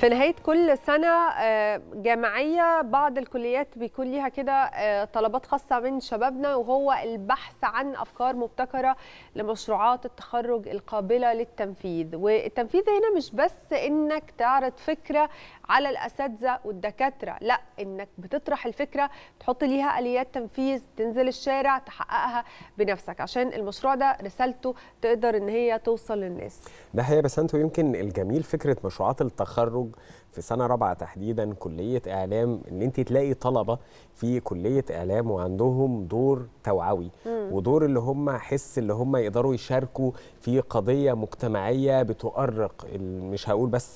في نهاية كل سنة آه، جامعية بعض الكليات بيكون ليها كده آه، طلبات خاصة من شبابنا وهو البحث عن أفكار مبتكرة لمشروعات التخرج القابلة للتنفيذ والتنفيذ هنا مش بس إنك تعرض فكرة على الأساتذة والدكاترة لا إنك بتطرح الفكرة تحط ليها آليات تنفيذ تنزل الشارع تحققها بنفسك عشان المشروع ده رسالته تقدر إن هي توصل للناس ده حقيقة بس انتوا يمكن الجميل فكرة مشروعات التخرج في سنة رابعة تحديدا كلية إعلام إن أنت تلاقي طلبة في كلية إعلام وعندهم دور توعوي ودور اللي هم حس اللي هم يقدروا يشاركوا في قضية مجتمعية بتؤرق ال- مش هقول بس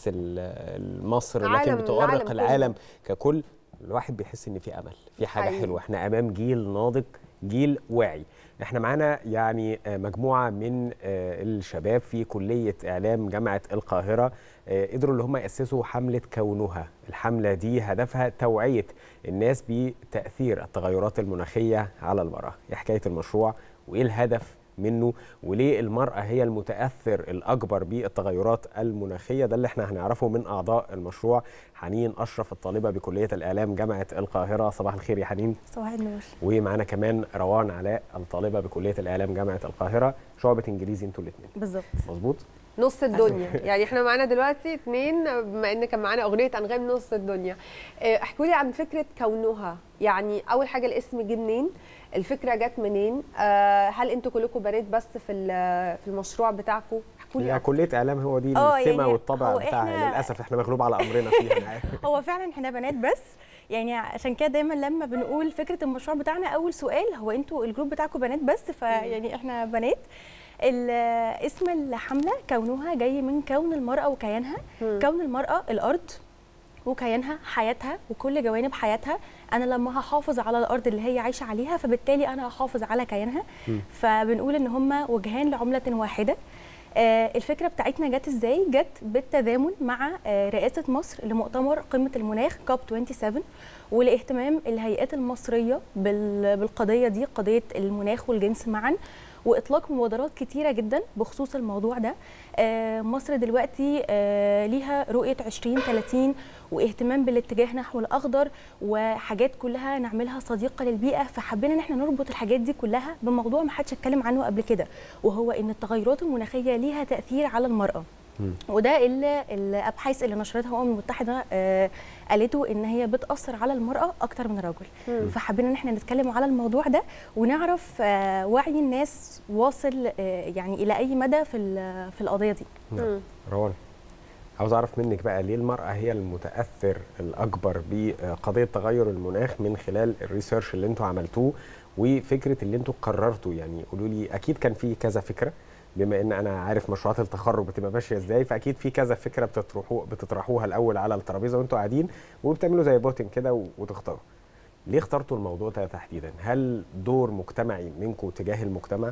ال- مصر لكن العالم- بتؤرق العالم كله. العالم ككل الواحد بيحس إن في أمل في حاجة حقيقي. حلوة احنا أمام جيل ناضج جيل واعي احنا معانا يعني آه، مجموعه من آه، الشباب في كليه اعلام جامعه القاهره آه، قدروا اللي هم ياسسوا حمله كونها الحمله دي هدفها توعيه الناس بتاثير التغيرات المناخيه على المراه ايه حكايه المشروع وايه الهدف منه وليه المرأة هي المتأثر الأكبر بالتغيرات المناخية ده اللي احنا هنعرفه من أعضاء المشروع حنين أشرف الطالبة بكلية الإعلام جامعة القاهرة صباح الخير يا حنين صباح النور ومعانا كمان روان علاء الطالبه بكليه الاعلام جامعه القاهره شعبه انجليزي انتوا الاثنين بالظبط مظبوط نص الدنيا يعني احنا معانا دلوقتي اتنين بما ان كان معانا اغنيه انغام نص الدنيا اه، احكوا لي عن فكره كونها يعني اول حاجه الاسم جه منين الفكره جت منين آه، هل انتوا كلكم بنات بس في ال- في المشروع بتاعكم احكوا لي هي أكتر. كليه اعلام هو دي اه السمه يعني والطبع هو بتاعها إحنا- للاسف احنا مغلوب على امرنا فيها انا عارف هو فعلا احنا بنات بس يعني عشان كده دايما لما بنقول فكره المشروع بتاعنا اول سؤال هو انتوا الجروب بتاعكم بنات بس فيعني احنا بنات ال- اسم الحمله كونها جاي من كون المراه وكيانها مم. كون المراه الارض وكيانها حياتها وكل جوانب حياتها انا لما هحافظ على الارض اللي هي عايشه عليها فبالتالي انا هحافظ على كيانها مم. فبنقول ان هما وجهان لعمله واحده آه، الفكره بتاعتنا جت ازاي جت بالتضامن مع آه، رئاسه مصر لمؤتمر قمه المناخ كوب 27 ولاهتمام الهيئات المصريه بال- بالقضيه دي قضيه المناخ والجنس معا واطلاق مبادرات كتيره جدا بخصوص الموضوع ده آه، مصر دلوقتي آه، ليها رؤيه 2030 واهتمام بالاتجاه نحو الاخضر وحاجات كلها نعملها صديقه للبيئه فحبينا ان احنا نربط الحاجات دي كلها بموضوع ما حدش اتكلم عنه قبل كده وهو ان التغيرات المناخيه ليها تاثير على المراه مم. وده اللي الابحاث اللي نشرتها الامم المتحده آه، قالته ان هي بتاثر على المراه اكتر من الرجل مم. فحبينا ان احنا نتكلم على الموضوع ده ونعرف آه، وعي الناس واصل آه، يعني الى اي مدى في ال- في القضيه دي مم. روان عاوز اعرف منك بقى ليه المراه هي المتاثر الاكبر بقضيه تغير المناخ من خلال الريسيرش اللي انتوا عملتوه وفكره اللي انتوا قررتوا يعني قولوا لي اكيد كان في كذا فكره بما ان انا عارف مشروعات التخرج بتبقى ماشيه ازاي فاكيد في كذا فكره بتطرحوا بتطرحوها الاول على الترابيزه وانتوا قاعدين وبتعملوا زي بوتنج كده و- وتختاروا ليه اخترتوا الموضوع ده تحديدا هل دور مجتمعي منكم تجاه المجتمع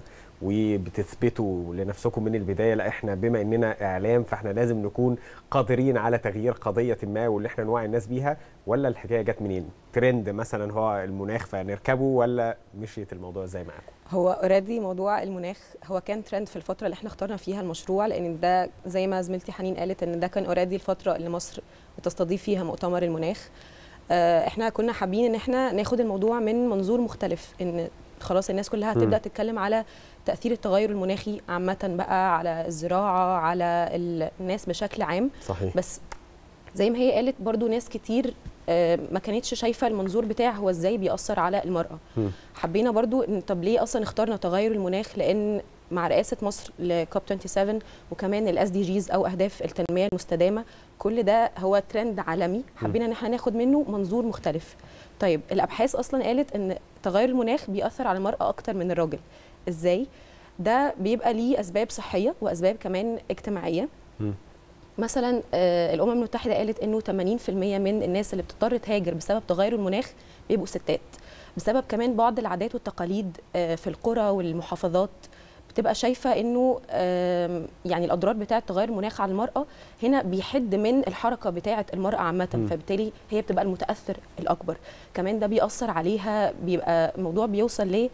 وبتثبتوا لنفسكم من البدايه لا احنا بما اننا اعلام فاحنا لازم نكون قادرين على تغيير قضيه ما واللي احنا نوعي الناس بيها ولا الحكايه جت منين ترند مثلا هو المناخ فنركبه ولا مشيت الموضوع ازاي معاكم هو اوريدي موضوع المناخ هو كان ترند في الفتره اللي احنا اخترنا فيها المشروع لان ده زي ما زميلتي حنين قالت ان ده كان اوريدي الفتره اللي مصر بتستضيف فيها مؤتمر المناخ آه، احنا كنا حابين ان احنا ناخد الموضوع من منظور مختلف ان خلاص الناس كلها مم. هتبدا تتكلم على تاثير التغير المناخي عامه بقى على الزراعه على ال- الناس بشكل عام صحيح بس زي ما هي قالت برضو ناس كتير آه، ما كانتش شايفه المنظور بتاع هو ازاي بيأثر على المرأة مم. حبينا برضو ان طب ليه اصلا اخترنا تغير المناخ لان مع رئاسه مصر لكوب 27 وكمان الاس دي جيز او اهداف التنميه المستدامه كل ده هو ترند عالمي حبينا ان احنا ناخد منه منظور مختلف طيب الابحاث اصلا قالت ان تغير المناخ بيأثر على المراه اكتر من الراجل ازاي ده بيبقى ليه اسباب صحيه واسباب كمان اجتماعيه مم. مثلا آه، الامم المتحده قالت انه 80% من الناس اللي بتضطر تهاجر بسبب تغير المناخ بيبقوا ستات بسبب كمان بعض العادات والتقاليد آه، في القرى والمحافظات بتبقى شايفه انه آم، يعني الاضرار بتاعه تغير المناخ على المراه هنا بيحد من الحركه بتاعه المراه عامه مم. فبالتالي هي بتبقى المتاثر الاكبر كمان ده بيأثر عليها بيبقى الموضوع بيوصل ل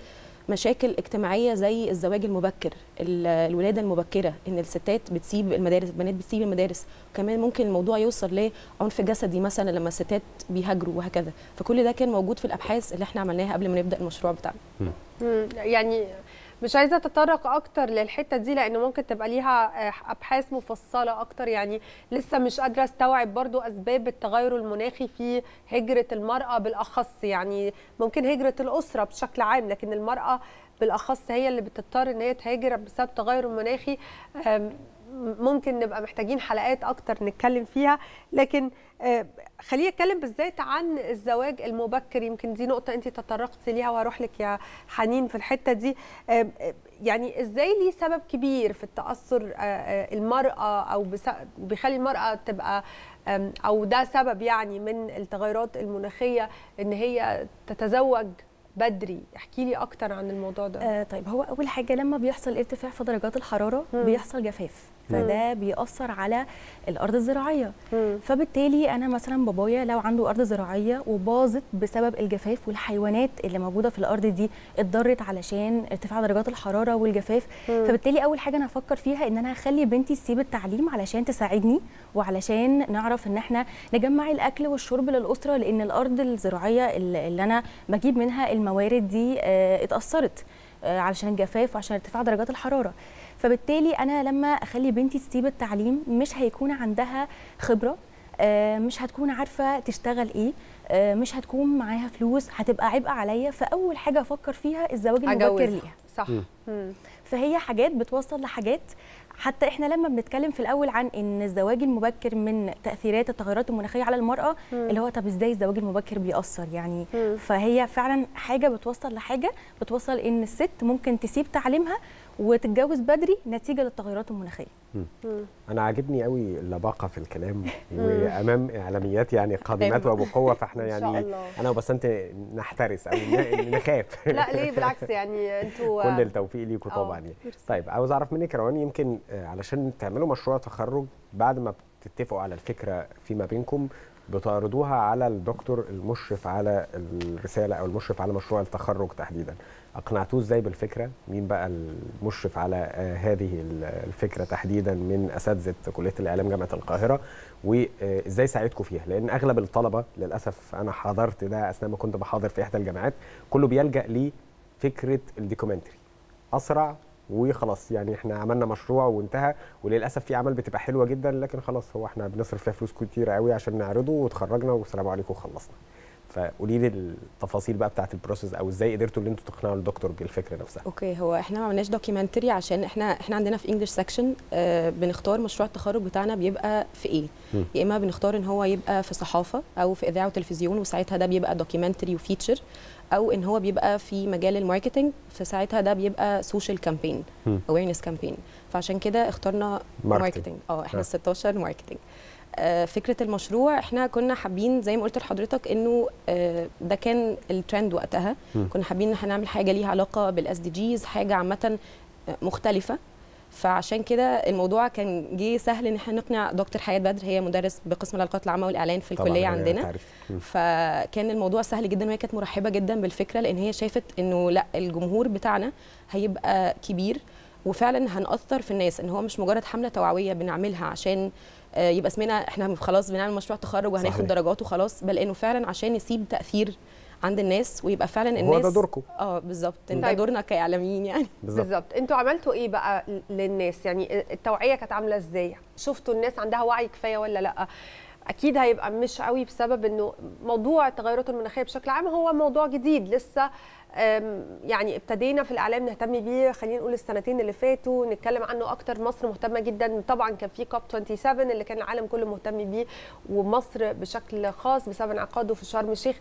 مشاكل اجتماعيه زي الزواج المبكر ال- الولاده المبكره ان الستات بتسيب المدارس البنات بتسيب المدارس وكمان ممكن الموضوع يوصل لعنف جسدي مثلا لما الستات بيهاجروا وهكذا فكل ده كان موجود في الابحاث اللي احنا عملناها قبل ما نبدا المشروع بتاعنا مم، يعني مش عايزه اتطرق اكتر للحته دي لان ممكن تبقى ليها آه، ابحاث مفصله اكتر يعني لسه مش قادره استوعب برضو اسباب التغير المناخي في هجره المراه بالاخص يعني ممكن هجره الاسره بشكل عام لكن المراه بالاخص هي اللي بتضطر ان هي تهاجر بسبب التغير المناخي آم، ممكن نبقى محتاجين حلقات اكتر نتكلم فيها لكن آه، خليني اتكلم بالذات عن الزواج المبكر يمكن دي نقطه انت تطرقتي ليها وهروح لك يا حنين في الحته دي آه، آه، يعني ازاي ليه سبب كبير في التاثر آه، آه، المراه او بس- بيخلي المراه تبقى آم، او ده سبب يعني من التغيرات المناخيه ان هي تتزوج بدري احكي لي اكتر عن الموضوع ده آه طيب هو اول حاجه لما بيحصل ارتفاع في درجات الحراره مم. بيحصل جفاف فده بيأثر على الارض الزراعيه مم. فبالتالي انا مثلا بابايا لو عنده ارض زراعيه وباظت بسبب الجفاف والحيوانات اللي موجوده في الارض دي اتضرت علشان ارتفاع درجات الحراره والجفاف مم. فبالتالي اول حاجه انا هفكر فيها ان انا هخلي بنتي تسيب التعليم علشان تساعدني وعلشان نعرف ان احنا نجمع الاكل والشرب للاسره لان الارض الزراعيه اللي اللي انا بجيب منها الموارد دي آه، اتاثرت آه، علشان الجفاف وعشان ارتفاع درجات الحراره فبالتالي انا لما اخلي بنتي تسيب التعليم مش هيكون عندها خبره آه، مش هتكون عارفه تشتغل ايه آه، مش هتكون معاها فلوس هتبقى عبء عليا فاول حاجه افكر فيها الزواج المبكر أجوزها. ليها صح مم. مم. فهي حاجات بتوصل لحاجات حتى احنا لما بنتكلم في الاول عن ان الزواج المبكر من تاثيرات التغيرات المناخيه على المراه اللي هو طب ازاي الزواج المبكر بيأثر يعني مم. فهي فعلا حاجه بتوصل لحاجه بتوصل ان الست ممكن تسيب تعليمها وتتجوز بدري نتيجه للتغيرات المناخيه مم. انا عاجبني قوي اللباقه في الكلام وامام اعلاميات يعني قادمات أيوة. وبقوه فاحنا إن شاء يعني الله. انا وبسنت نحترس او ن- نخاف لا ليه بالعكس يعني انتوا كل التوفيق ليكم آه. طبعا يعني طيب عاوز اعرف منك يا روان يمكن آه، علشان تعملوا مشروع تخرج بعد ما بتتفقوا على الفكره فيما بينكم بتعرضوها على الدكتور المشرف على الرساله او المشرف على مشروع التخرج تحديدا اقنعتوه ازاي بالفكره مين بقى المشرف على آه، هذه ال- الفكره تحديدا من اساتذه كليه الاعلام جامعه القاهره وازاي ساعدكم فيها لان اغلب الطلبه للاسف انا حضرت ده اثناء ما كنت بحاضر في احدى الجامعات كله بيلجا لفكره الدوكيومنتري اسرع وخلاص يعني احنا عملنا مشروع وانتهى وللاسف في اعمال بتبقى حلوه جدا لكن خلاص هو احنا بنصرف فيها فلوس كتيره قوي عشان نعرضه وتخرجنا والسلام عليكم وخلصنا فقولي لي التفاصيل بقى بتاعت البروسيس او ازاي قدرتوا ان انتوا تقنعوا الدكتور بالفكره نفسها اوكي هو احنا ما عملناش دوكيومنتري عشان احنا احنا عندنا في انجلش سيكشن بنختار مشروع التخرج بتاعنا بيبقى في ايه مم. يا اما بنختار ان هو يبقى في صحافه او في اذاعه وتلفزيون وساعتها ده بيبقى دوكيومنتري وفيتشر او ان هو بيبقى في مجال الماركتنج فساعتها ده بيبقى سوشيال كامبين مم. اويرنس كامبين فعشان كده اخترنا ماركتينج. ماركتنج اه احنا آه. ال 16 ماركتنج آه، فكره المشروع احنا كنا حابين زي ما قلت لحضرتك انه آه، ده كان الترند وقتها مم. كنا حابين ان احنا نعمل حاجه ليها علاقه بالاس دي جيز حاجه عامه آه، مختلفه فعشان كده الموضوع كان جه سهل ان احنا نقنع دكتور حياه بدر هي مدرس بقسم العلاقات العامه والاعلان في طبعاً الكليه هي عندنا تعريف. مم. فكان الموضوع سهل جدا وهي كانت مرحبه جدا بالفكره لان هي شافت انه لا الجمهور بتاعنا هيبقى كبير وفعلا هنأثر في الناس ان هو مش مجرد حمله توعويه بنعملها عشان آه، يبقى اسمنا احنا خلاص بنعمل مشروع تخرج وهناخد صحيح. درجات وخلاص بل انه فعلا عشان نسيب تاثير عند الناس ويبقى فعلا هو الناس ده دوركم اه بالظبط إن ده طيب. دورنا كاعلاميين يعني بالظبط بالظبط انتوا عملتوا ايه بقى للناس يعني التوعيه كانت عامله ازاي شفتوا الناس عندها وعي كفايه ولا لا اكيد هيبقى مش قوي بسبب انه موضوع التغيرات المناخيه بشكل عام هو موضوع جديد لسه أم، يعني ابتدينا في الاعلام نهتم بيه خلينا نقول السنتين اللي فاتوا نتكلم عنه اكتر مصر مهتمه جدا طبعا كان في كوب 27 اللي كان العالم كله مهتم بيه ومصر بشكل خاص بسبب انعقاده في شرم الشيخ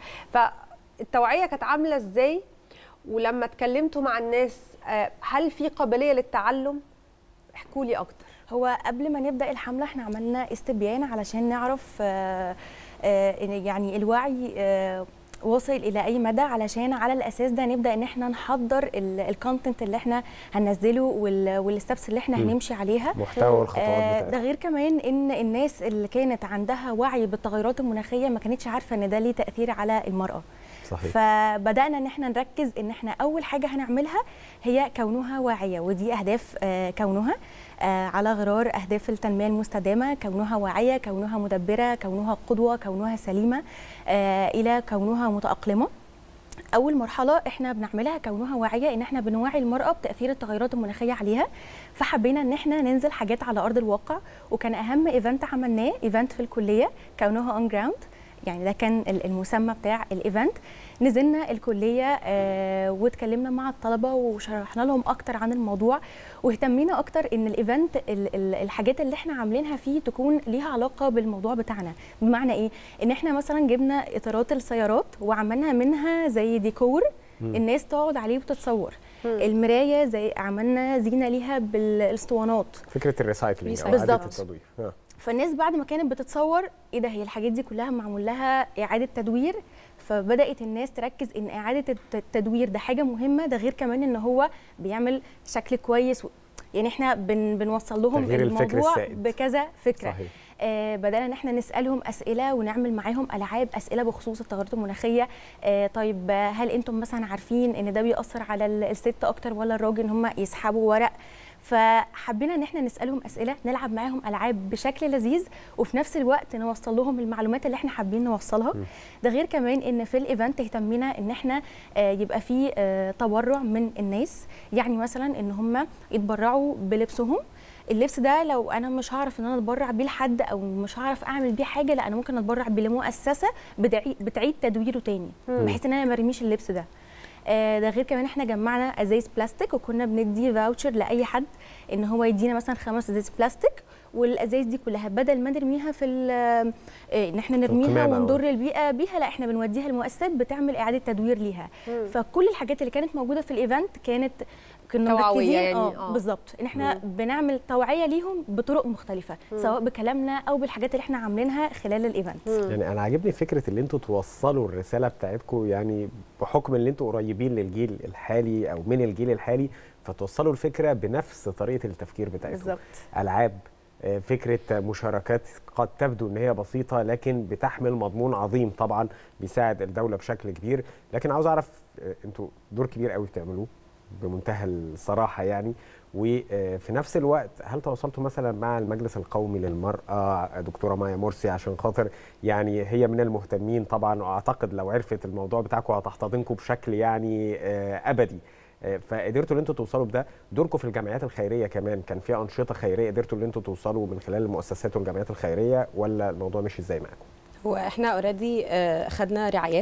فالتوعيه كانت عامله ازاي ولما اتكلمتوا مع الناس آه، هل في قابليه للتعلم احكوا لي اكتر هو قبل ما نبدا الحمله احنا عملنا استبيان علشان نعرف آه، آه، إن يعني الوعي آه، وصل الى اي مدى علشان على الاساس ده نبدا ان احنا نحضر الكونتنت اللي احنا هننزله والستبس اللي احنا مم. هنمشي عليها محتوى والخطوات آه، ده بتاعتها غير كمان ان الناس اللي كانت عندها وعي بالتغيرات المناخيه ما كانتش عارفه ان ده ليه تاثير على المراه صحيح فبدانا ان احنا نركز ان احنا اول حاجه هنعملها هي كونها واعيه ودي اهداف آه، كونها آه، على غرار اهداف التنميه المستدامه كونها واعيه كونها مدبره كونها قدوه كونها سليمه آه، الى كونها متاقلمه اول مرحله احنا بنعملها كونها واعيه ان احنا بنوعي المراه بتاثير التغيرات المناخيه عليها فحبينا ان احنا ننزل حاجات على ارض الواقع وكان اهم ايفنت عملناه ايفنت في الكليه كونها اون جراوند يعني ده كان ال- المسمى بتاع الايفنت نزلنا الكليه آه واتكلمنا مع الطلبه وشرحنا لهم اكتر عن الموضوع واهتمينا اكتر ان الايفنت ال- ال- الحاجات اللي احنا عاملينها فيه تكون ليها علاقه بالموضوع بتاعنا بمعنى ايه ان احنا مثلا جبنا اطارات السيارات وعملنا منها زي ديكور الناس تقعد عليه وتتصور المرايه زي عملنا زينه ليها بالاسطوانات فكره الريسايكلينج او اعاده بالظبط. التدوير آه. فالناس بعد ما كانت بتتصور ايه ده هي الحاجات دي كلها معمول لها اعاده تدوير فبدات الناس تركز ان اعاده الت- التدوير ده حاجه مهمه ده غير كمان ان هو بيعمل شكل كويس و... يعني احنا بن بنوصل لهم تغيير الفكر الموضوع السائد. بكذا فكره صحيح آه بدانا ان احنا نسالهم اسئله ونعمل معاهم العاب اسئله بخصوص التغيرات المناخيه آه طيب آه، هل انتم مثلا عارفين ان ده بيأثر على ال- الست اكتر ولا الراجل ان هم يسحبوا ورق فحبينا ان احنا نسالهم اسئله نلعب معاهم العاب بشكل لذيذ وفي نفس الوقت نوصل لهم المعلومات اللي احنا حابين نوصلها ده غير كمان ان في الايفنت اهتمينا ان احنا آه، يبقى في آه، تبرع من الناس يعني مثلا ان هم يتبرعوا بلبسهم اللبس ده لو انا مش هعرف ان انا اتبرع بيه لحد او مش هعرف اعمل بيه حاجه لا انا ممكن اتبرع بيه لمؤسسه بتعي- بتعيد تدويره تاني بحيث ان انا ما ارميش اللبس ده آه، ده غير كمان احنا جمعنا ازايز بلاستيك وكنا بندي فاوتشر لاي حد ان هو يدينا مثلا خمس ازايز بلاستيك والازايز دي كلها بدل ما نرميها في ال- آه، ان احنا نرميها القمامة أو- ونضر البيئه بيها لا احنا بنوديها لمؤسسات بتعمل اعاده تدوير ليها فكل الحاجات اللي كانت موجوده في الايفنت كانت كنا توعوية مركزين يعني، اه آه. بالظبط ان احنا بنعمل توعيه ليهم بطرق مختلفه سواء بكلامنا او بالحاجات اللي احنا عاملينها خلال الايفنت يعني انا عاجبني فكره اللي انتوا توصلوا الرساله بتاعتكم يعني بحكم ان انتوا قريبين للجيل الحالي او من الجيل الحالي فتوصلوا الفكره بنفس طريقه التفكير بتاعتكم بالظبط العاب آه، فكره مشاركات قد تبدو ان هي بسيطه لكن بتحمل مضمون عظيم طبعا بيساعد الدوله بشكل كبير لكن عاوز اعرف آه، انتوا دور كبير قوي بتعملوه بمنتهى الصراحه يعني وفي نفس الوقت هل تواصلتوا مثلا مع المجلس القومي للمراه دكتوره مايا مرسي عشان خاطر يعني هي من المهتمين طبعا واعتقد لو عرفت الموضوع بتاعكم هتحتضنكم بشكل يعني آه، ابدي آه، فقدرتوا ان انتوا توصلوا بده دوركم في الجمعيات الخيريه كمان كان فيها انشطه خيريه قدرتوا ان انتوا توصلوا من خلال المؤسسات والجمعيات الخيريه ولا الموضوع مشي ازاي معاكم هو احنا اوريدي اخذنا رعايات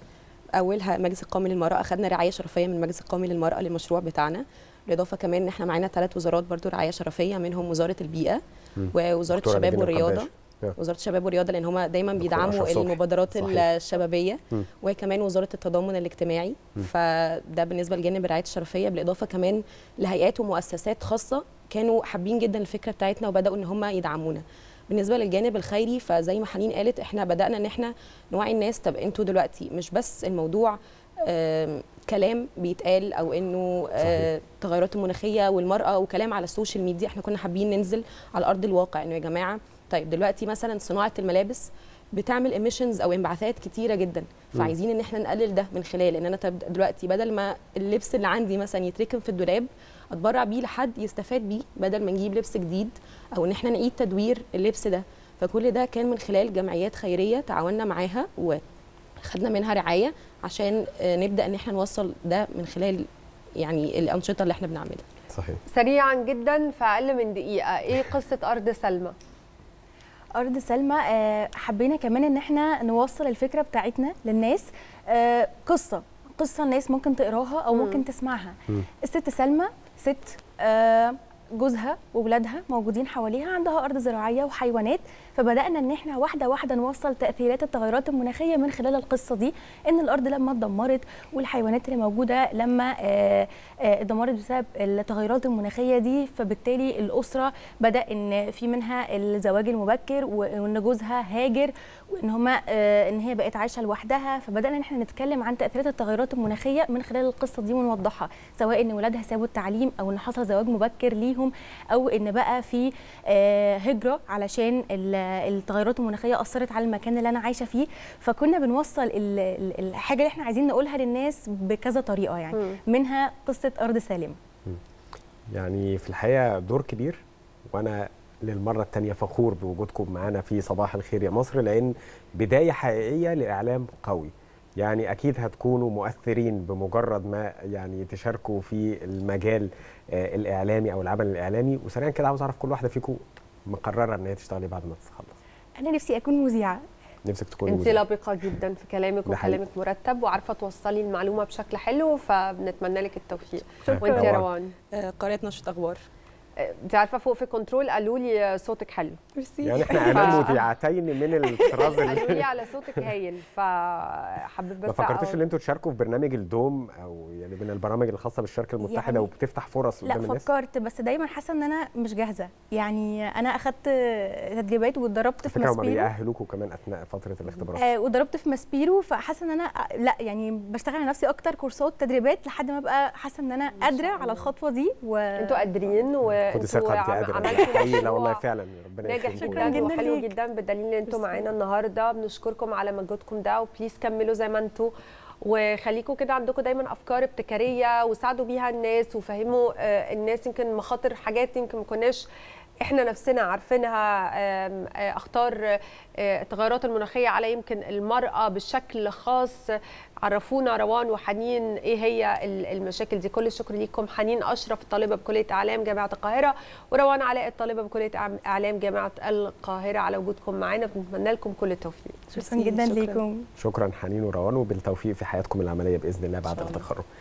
اولها المجلس القومي للمراه اخذنا رعايه شرفيه من المجلس القومي للمراه للمشروع بتاعنا بالاضافه كمان ان احنا معانا ثلاث وزارات برضو رعايه شرفيه منهم وزاره البيئه مم. ووزاره دكتورة الشباب نادين والرياضه القداش. آه. وزاره الشباب والرياضه لان هم دايما دكتور بيدعموا أشرف صبحي. المبادرات صحيح. الشبابيه مم. وكمان وزاره التضامن الاجتماعي مم. فده بالنسبه لجانب الرعايه الشرفيه بالاضافه كمان لهيئات ومؤسسات خاصه كانوا حابين جدا الفكره بتاعتنا وبداوا ان هم يدعمونا بالنسبه للجانب الخيري فزي ما حنين قالت احنا بدانا ان احنا نوعي الناس طب انتوا دلوقتي مش بس الموضوع آم، كلام بيتقال او انه آه، التغيرات المناخيه والمراه وكلام على السوشيال ميديا احنا كنا حابين ننزل على ارض الواقع انه يا جماعه طيب دلوقتي مثلا صناعه الملابس بتعمل ايميشنز او انبعاثات كتيره جدا فعايزين ان احنا نقلل ده من خلال ان انا طب دلوقتي بدل ما اللبس اللي عندي مثلا يتركن في الدولاب اتبرع بيه لحد يستفاد بيه بدل ما نجيب لبس جديد او ان احنا نعيد تدوير اللبس ده فكل ده كان من خلال جمعيات خيريه تعاوننا معاها وخدنا منها رعايه عشان آه، نبدا ان احنا نوصل ده من خلال يعني الانشطه اللي احنا بنعملها صحيح سريعا جدا في اقل من دقيقه ايه قصه ارض سلمى ارض سلمى آه، حبينا كمان ان احنا نوصل الفكره بتاعتنا للناس آه، قصه قصه الناس ممكن تقراها او ممكن تسمعها مم. الست سلمى ست آه، جوزها وولادها موجودين حواليها عندها ارض زراعيه وحيوانات فبدانا ان احنا واحده واحده نوصل تاثيرات التغيرات المناخيه من خلال القصه دي ان الارض لما اتدمرت والحيوانات اللي موجوده لما آه، آه، اتدمرت بسبب التغيرات المناخيه دي فبالتالي الاسره بدا ان في منها الزواج المبكر وان جوزها هاجر وان هما آه، ان هي بقت عايشه لوحدها فبدانا ان احنا نتكلم عن تاثيرات التغيرات المناخيه من خلال القصه دي ونوضحها سواء ان ولادها سابوا التعليم او ان حصل زواج مبكر ليهم او ان بقى في آه، هجره علشان ال- آه، التغيرات المناخيه اثرت على المكان اللي انا عايشه فيه فكنا بنوصل ال- ال- الحاجه اللي احنا عايزين نقولها للناس بكذا طريقه يعني مم. منها قصه ارض سالمه يعني في الحقيقه دور كبير وانا للمره الثانيه فخور بوجودكم معانا في صباح الخير يا مصر لان بدايه حقيقيه لاعلام قوي يعني اكيد هتكونوا مؤثرين بمجرد ما يعني تشاركوا في المجال آه، الاعلامي او العمل الاعلامي وسريعا كده عاوز اعرف كل واحده فيكم مقرره ان هي تشتغلي بعد ما تخلص انا نفسي اكون مذيعه نفسك تكوني انت مذيعة. لبقه جدا في كلامك ده حقيقي. وكلامك مرتب وعارفه توصلي المعلومه بشكل حلو فبنتمنى لك التوفيق شكراً. وانت يا روان. روان آه، قريه نشره اخبار آه، انت عارفه فوق في كنترول قالوا لي صوتك حلو يعني احنا امام مذيعتين من الطراز قالوا اللي لي على صوتك هايل فحبيت بس ما فكرتوش أقول- ان انتوا تشاركوا في برنامج الدوم او يعني من البرامج الخاصه بالشركه المتحده يعني- وبتفتح فرص لا قدام الناس فكرت بس دايما حاسه ان انا مش جاهزه يعني انا اخدت تدريبات واتدربت في فكره هما ماسبيرو بيأهلوكوا كمان اثناء فتره الاختبارات آه وضربت في ماسبيرو فحاسه ان انا آه، لا يعني بشتغل على نفسي اكتر كورسات تدريبات لحد ما ابقى حاسه ان انا قادره على الخطوه دي و انتوا قادرين خدي وانتوا ثقه انت عم- قادره عملتوا حقيقي لا والله مشروع فعلا ربنا ناجح يخليكم شكراً جدا جداً وحلو ليك. جدا بدليل ان انتوا ميرسي. معانا النهارده بنشكركم على مجهودكم ده وبليز كملوا زي ما انتوا وخليكم كده عندكم دايما افكار ابتكاريه وساعدوا بيها الناس وفهموا آه، الناس يمكن مخاطر حاجات يمكن ما كناش احنا نفسنا عارفينها آم، آه، اخطار آه، التغيرات المناخيه على يمكن المراه بشكل خاص عرفونا روان وحنين ايه هي ال- المشاكل دي كل الشكر ليكم حنين اشرف طالبه بكليه اعلام جامعه القاهره وروان علاء الطالبه بكليه أعم- اعلام جامعه القاهره على وجودكم معانا بنتمنى لكم كل التوفيق شكرا جدا شكراً. ليكم شكرا حنين وروان وبالتوفيق في حياتكم العمليه باذن الله بعد إن شاء الله. التخرج